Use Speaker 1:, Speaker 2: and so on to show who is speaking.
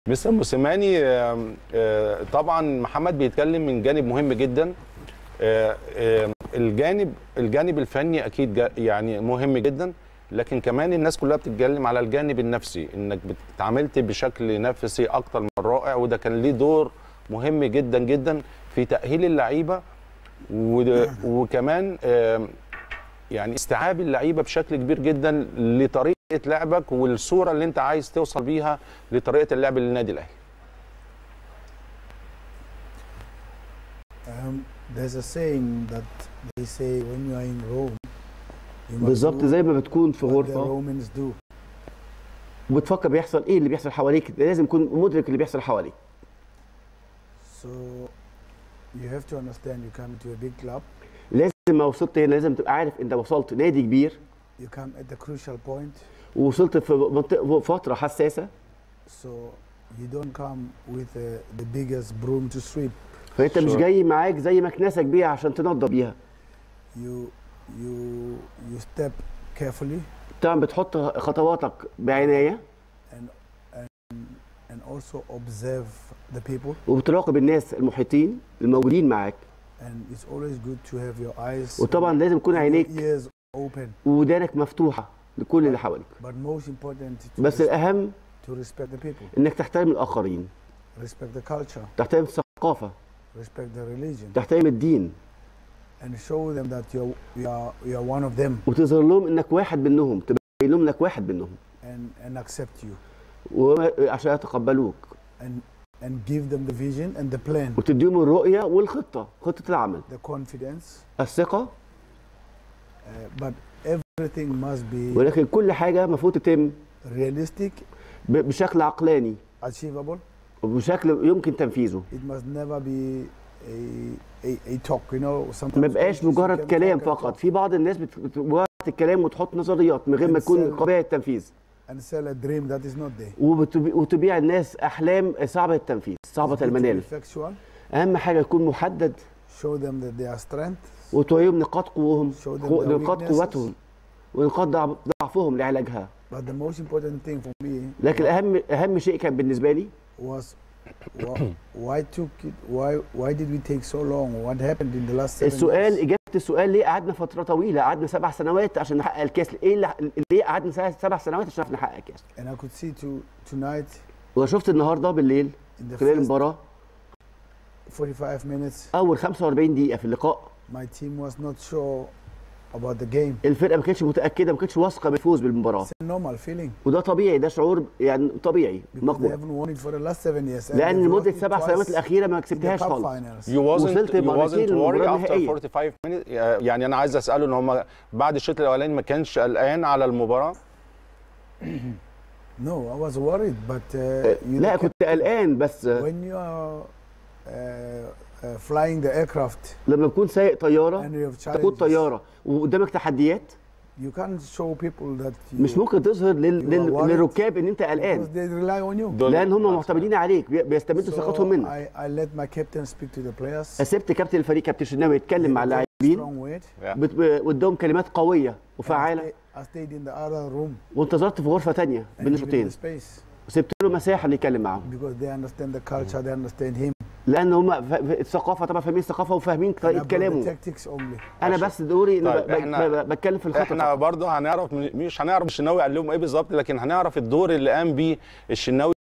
Speaker 1: مستر موسيماني آم، آه، طبعا محمد بيتكلم من جانب مهم جدا آه، آه، الجانب الجانب الفني اكيد جا- يعني مهم جدا لكن كمان الناس كلها بتتكلم على الجانب النفسي انك اتعاملت بشكل نفسي اكتر من رائع وده كان ليه دور مهم جدا جدا في تاهيل اللعيبه وده- وكمان آم، يعني استيعاب اللعيبه بشكل كبير جدا لطريقه لعبك والصوره اللي انت عايز توصل بيها لطريقه اللعب للنادي الاهلي
Speaker 2: Um, there's a saying that they say when you are in Rome, you must
Speaker 3: بالظبط
Speaker 2: do
Speaker 3: زي ما بتكون في
Speaker 2: what the
Speaker 3: غرفه
Speaker 2: Romans do.
Speaker 3: وبتفكر بيحصل ايه اللي بيحصل حواليك لازم تكون مدرك اللي بيحصل حواليك
Speaker 2: So you have to understand you come to a big club,
Speaker 3: لازم ما وصلت هنا لازم تبقى عارف انت وصلت نادي كبير
Speaker 2: you come at the crucial point,
Speaker 3: ووصلت في منطقه في فتره حساسه
Speaker 2: so you don't come with uh, the biggest broom to sweep.
Speaker 3: فانت مش
Speaker 1: Sure.
Speaker 3: جاي معاك زي مكنسه كبيره عشان تنظف بيها
Speaker 2: You you you step carefully
Speaker 3: طبعا بتحط خطواتك بعنايه
Speaker 2: and and and also observe the people.
Speaker 3: وبتراقب الناس المحيطين الموجودين معاك
Speaker 2: And it's always good to have your eyes
Speaker 3: وطبعا لازم يكون
Speaker 2: and your
Speaker 3: عينيك
Speaker 2: ears open.
Speaker 3: ودانك مفتوحه لكل اللي حواليك
Speaker 2: But most important to,
Speaker 3: بس
Speaker 2: res-
Speaker 3: الاهم
Speaker 2: to respect the people,
Speaker 3: انك تحترم الاخرين
Speaker 2: respect the culture,
Speaker 3: تحترم الثقافه
Speaker 2: respect the religion,
Speaker 3: تحترم الدين
Speaker 2: and show them that you're you are you are one of them
Speaker 3: وتظهر لهم انك واحد منهم تبين لهم انك واحد منهم
Speaker 2: and and accept you
Speaker 3: وعشان يتقبلوك
Speaker 2: and and give them the vision and the plan,
Speaker 3: وتديهم الرؤيه والخطه خطه العمل
Speaker 2: the confidence.
Speaker 3: الثقه
Speaker 2: Uh, but everything must be
Speaker 3: ولكن كل حاجه المفروض تتم
Speaker 2: realistic,
Speaker 3: ب- بشكل عقلاني
Speaker 2: achievable.
Speaker 3: وبشكل يمكن تنفيذه
Speaker 2: It must never be a a, a talk. You know, sometimes
Speaker 3: ما بقاش
Speaker 2: coaches
Speaker 3: مجرد
Speaker 2: can
Speaker 3: كلام
Speaker 2: talk and
Speaker 3: فقط
Speaker 2: talk
Speaker 3: في بعض الناس بت- بت- مجرد الكلام وتحط نظريات من غير ما يكون
Speaker 2: إنسان.
Speaker 3: قابله للتنفيذ
Speaker 2: and sell a dream that is not there.
Speaker 3: وبتبي- وتبيع الناس احلام صعبه التنفيذ صعبه
Speaker 2: It's good to
Speaker 3: المنال
Speaker 2: be factual.
Speaker 3: اهم حاجه يكون محدد
Speaker 2: Show them that they are strength.
Speaker 3: وتوريهم نقاط قوهم
Speaker 2: Show them
Speaker 3: قو-
Speaker 2: their
Speaker 3: نقاط
Speaker 2: weaknesses.
Speaker 3: قوتهم ونقاط ضعف- ضعفهم لعلاجها
Speaker 2: But the most important thing for me
Speaker 3: لكن اهم اهم شيء كان بالنسبه لي
Speaker 2: was why, why took it why why did we take so long? What happened in the last seven
Speaker 3: السؤال
Speaker 2: years?
Speaker 3: اجابه السؤال ليه قعدنا فتره طويله قعدنا سبع سنوات عشان نحقق الكاس ايه اللي ليه قعدنا سبع- سبع سنوات عشان نحقق الكاس
Speaker 2: And I could see to tonight
Speaker 3: وشفت النهارده بالليل
Speaker 2: in the
Speaker 3: خلال
Speaker 2: first
Speaker 3: المباراه
Speaker 2: 45 minutes
Speaker 3: اول 45 دقيقه في اللقاء
Speaker 2: my team was not sure about the game.
Speaker 3: الفرقه ما كانتش متاكده ما كانتش واثقه بالفوز بالمباراه
Speaker 2: It's a normal feeling
Speaker 3: وده طبيعي ده شعور يعني طبيعي
Speaker 2: because they
Speaker 3: مقبول
Speaker 2: haven't won it for the last seven years. and
Speaker 3: لان
Speaker 2: they've
Speaker 3: لمده
Speaker 2: lost it
Speaker 3: سبع
Speaker 2: twice
Speaker 3: سنوات الاخيره ما
Speaker 2: in the
Speaker 3: كسبتهاش
Speaker 2: cup
Speaker 3: خالص
Speaker 2: finals.
Speaker 1: You wasn't
Speaker 3: وصلت
Speaker 1: you
Speaker 3: مرتين
Speaker 1: wasn't worried
Speaker 3: للمباراة
Speaker 1: after
Speaker 3: النهائية.
Speaker 1: 45 minutes يعني انا عايز اساله ان هم بعد الشوط الاولاني ما كانش قلقان على المباراه
Speaker 2: No, I was worried, but uh, you
Speaker 3: لا
Speaker 2: look
Speaker 3: كنت
Speaker 2: at-
Speaker 3: قلقان بس
Speaker 2: when you are uh, uh, flying the aircraft
Speaker 3: لما تكون سايق طياره
Speaker 2: and you have
Speaker 3: تقود
Speaker 2: challenges,
Speaker 3: طياره وقدامك تحديات
Speaker 2: you can't show people that you
Speaker 3: مش ممكن تظهر لل...
Speaker 2: you are
Speaker 3: لل...
Speaker 2: worried
Speaker 3: للركاب ان انت
Speaker 2: because
Speaker 3: قلقان
Speaker 2: they rely on you.
Speaker 1: دول-
Speaker 3: لان هم معتمدين عليك بي- بيستمدوا ثقتهم
Speaker 2: So
Speaker 3: منك
Speaker 2: I, I let my captain speak to the players.
Speaker 3: سبت كابتن الفريق كابتن شناوي يتكلم مع
Speaker 2: in a very
Speaker 3: اللاعبين
Speaker 2: strong word.
Speaker 1: Yeah.
Speaker 3: بت- وادهم كلمات قويه
Speaker 2: And I,
Speaker 3: وفعاله
Speaker 2: stay, I stayed in the other room
Speaker 3: وانتظرت في غرفه تانية
Speaker 2: and
Speaker 3: بين
Speaker 2: given
Speaker 3: الشوطين
Speaker 2: the space
Speaker 3: وسبت له مساحه انه يتكلم معاهم
Speaker 2: because they understand the culture, they understand him.
Speaker 3: لان هم ف- ف- الثقافه طبعا فاهمين الثقافه وفاهمين
Speaker 2: And I
Speaker 3: طريقه
Speaker 2: brought the
Speaker 3: كلامه
Speaker 2: tactics only.
Speaker 3: انا بس دوري ان
Speaker 1: طيب،
Speaker 3: ب-
Speaker 1: إحنا-
Speaker 3: ب- ب- بتكلم في الخطه
Speaker 1: احنا
Speaker 3: فقط.
Speaker 1: برضه هنعرف مش هنعرف الشناوي قال لهم ايه بالظبط لكن هنعرف الدور اللي قام بيه الشناوي